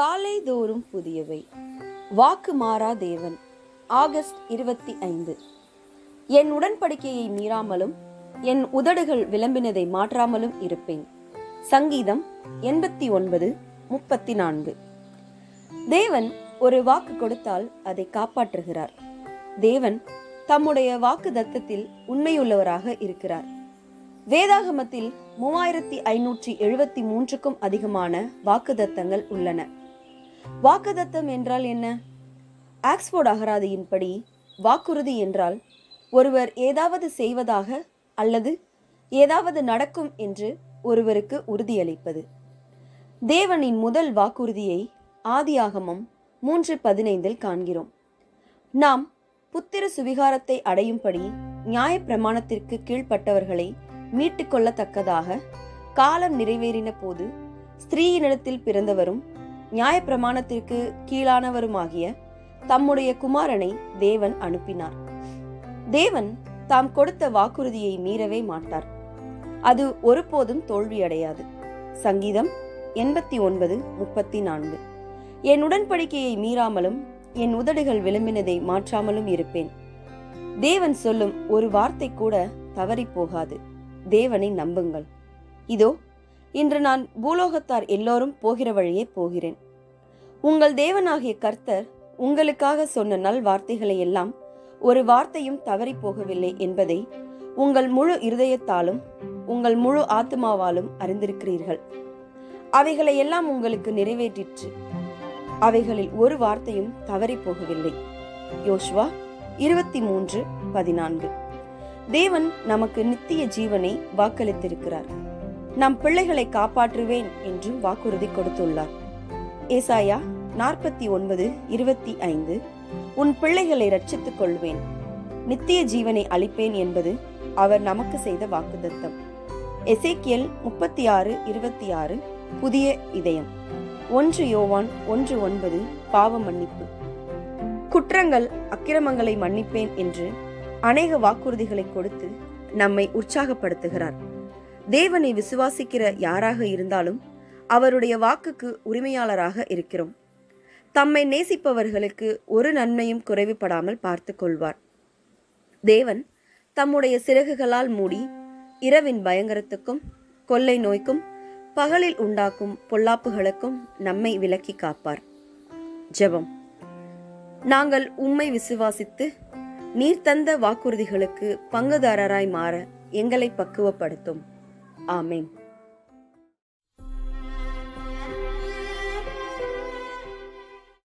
காலை தோறும் புதியவை வாக்கு மாறா தேவன் ஆகஸ்ட் இருபத்தி ஐந்து என் உடன்படிக்கையை மீறாமலும் என் உதடுகள் விளம்பினதை மாற்றாமலும் இருப்பேன் சங்கீதம் எண்பத்தி ஒன்பது முப்பத்தி நான்கு தேவன் ஒரு வாக்கு கொடுத்தால் அதை காப்பாற்றுகிறார் தேவன் தம்முடைய வாக்கு தத்தத்தில் உண்மையுள்ளவராக இருக்கிறார் வேதாகமத்தில் மூவாயிரத்தி ஐநூற்றி எழுபத்தி மூன்றுக்கும் அதிகமான வாக்குதத்தங்கள் உள்ளன வாக்குதத்தம் என்றால் என்ன ஆக்ஸ்போர்ட் அகராதியின்படி வாக்குறுதி என்றால் ஒருவர் ஏதாவது செய்வதாக அல்லது ஏதாவது நடக்கும் என்று ஒருவருக்கு உறுதியளிப்பது தேவனின் முதல் வாக்குறுதியை ஆதியாகமம் மூன்று பதினைந்தில் காண்கிறோம் நாம் புத்திர சுவிகாரத்தை அடையும்படி நியாயப்பிரமாணத்திற்கு கீழ்ப்பட்டவர்களை மீட்டுக் கொள்ளத்தக்கதாக காலம் நிறைவேறின போது ஸ்திரீயினிடத்தில் பிறந்தவரும் நியாயப்பிரமாணத்திற்கு கீழானவருமாகிய தம்முடைய குமாரனை தேவன் அனுப்பினார் தேவன் தாம் கொடுத்த வாக்குறுதியை மீறவே மாட்டார் அது ஒருபோதும் தோல்வியடையாது சங்கீதம் எண்பத்தி ஒன்பது முப்பத்தி நான்கு என் உடன்படிக்கையை மீறாமலும் என் உதடுகள் விளம்பினதை மாற்றாமலும் இருப்பேன் தேவன் சொல்லும் ஒரு வார்த்தை கூட தவறி போகாது தேவனை நம்புங்கள் இதோ இன்று நான் பூலோகத்தார் எல்லோரும் போகிற வழியே போகிறேன் உங்கள் தேவனாகிய கர்த்தர் உங்களுக்காக சொன்ன நல் வார்த்தைகளை எல்லாம் ஒரு வார்த்தையும் தவறி போகவில்லை என்பதை உங்கள் முழு இருதயத்தாலும் உங்கள் முழு ஆத்மாவாலும் அறிந்திருக்கிறீர்கள் அவைகளை எல்லாம் உங்களுக்கு நிறைவேற்றிற்று அவைகளில் ஒரு வார்த்தையும் தவறி போகவில்லை யோஷ்வா இருபத்தி மூன்று பதினான்கு தேவன் நமக்கு நித்திய ஜீவனை வாக்களித்திருக்கிறார் நம் பிள்ளைகளை காப்பாற்றுவேன் என்றும் வாக்குறுதி கொடுத்துள்ளார் ஏசாயா நாற்பத்தி ஒன்பது இருபத்தி ஐந்து உன் பிள்ளைகளை ரட்சித்துக் கொள்வேன் நித்திய ஜீவனை அளிப்பேன் என்பது அவர் நமக்கு செய்த வாக்குதத்தம் எசேக்கியல் முப்பத்தி ஆறு இருபத்தி ஆறு புதிய இதயம் ஒன்று யோவான் ஒன்று ஒன்பது பாவ மன்னிப்பு குற்றங்கள் அக்கிரமங்களை மன்னிப்பேன் என்று அநேக வாக்குறுதிகளை கொடுத்து நம்மை உற்சாகப்படுத்துகிறார் தேவனை விசுவாசிக்கிற யாராக இருந்தாலும் அவருடைய வாக்குக்கு உரிமையாளராக இருக்கிறோம் தம்மை நேசிப்பவர்களுக்கு ஒரு நன்மையும் குறைவுபடாமல் பார்த்து கொள்வார் தேவன் தம்முடைய சிறகுகளால் மூடி இரவின் பயங்கரத்துக்கும் கொள்ளை நோய்க்கும் பகலில் உண்டாக்கும் பொல்லாப்புகளுக்கும் நம்மை விலக்கி காப்பார் ஜெபம் நாங்கள் உம்மை விசுவாசித்து நீர் தந்த வாக்குறுதிகளுக்கு பங்குதாரராய் மாற எங்களை பக்குவப்படுத்தும் ஆமேன்